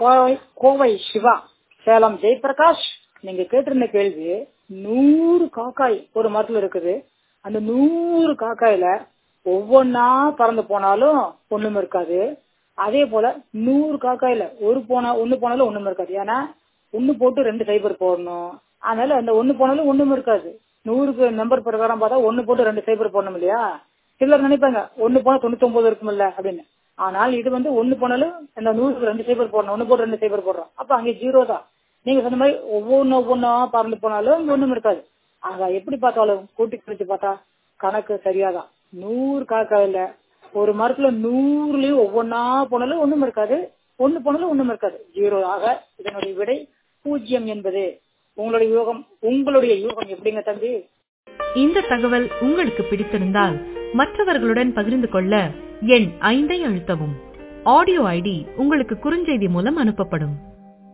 கோவை கோவை சிவா சேலம் ஜெயபிரகாஷ் நீங்க கேட்டிருந்த கேள்வி நூறு காக்காய் ஒரு மரத்துல இருக்குது அந்த நூறு காக்காயில ஒவ்வொன்னா பறந்து போனாலும் ஒண்ணும் இருக்காது அதே போல நூறு காக்காயில ஒரு போனா ஒண்ணு போனாலும் ஒண்ணும் இருக்காது ஏன்னா ஒண்ணு போட்டு ரெண்டு சைபர் போடணும் அதனால அந்த ஒண்ணு போனாலும் ஒண்ணும் இருக்காது நூறுக்கு நம்பர் பிரகாரம் பார்த்தா ஒண்ணு போட்டு ரெண்டு சைபர் போடணும் இல்லையா சிலர் நினைப்பாங்க ஒண்ணு போனா தொண்ணூத்தி ஒன்பது இருக்கும்ல அப்படின்னு ஆனால் இது வந்து ஒண்ணு போனாலும் அந்த நூறுக்கு ரெண்டு சைபர் போடணும் ஒண்ணு போட்டு ரெண்டு சைபர் போடுறோம் அப்ப அங்கே ஜீரோ தான் நீங்க சொன்ன மாதிரி ஒவ்வொன்னு ஒவ்வொன்னா பறந்து போனாலும் அங்க ஒண்ணும் இருக்காது ஆக எப்படி பார்த்தாலும் கூட்டி கழிச்சு பார்த்தா கணக்கு சரியாதான் நூறு காக்காயில ஒரு மரத்துல நூறுலயும் ஒவ்வொன்னா போனாலும் ஒண்ணும் இருக்காது ஒண்ணு போனாலும் ஒண்ணும் இருக்காது ஜீரோ ஆக இதனுடைய விடை பூஜ்ஜியம் என்பது உங்களுடைய யோகம் உங்களுடைய யோகம் எப்படிங்க தம்பி இந்த தகவல் உங்களுக்கு பிடித்திருந்தால் மற்றவர்களுடன் பகிர்ந்து கொள்ள எண் ஐந்தை அழுத்தவும் ஆடியோ ஐடி உங்களுக்கு குறுஞ்செய்தி மூலம் அனுப்பப்படும்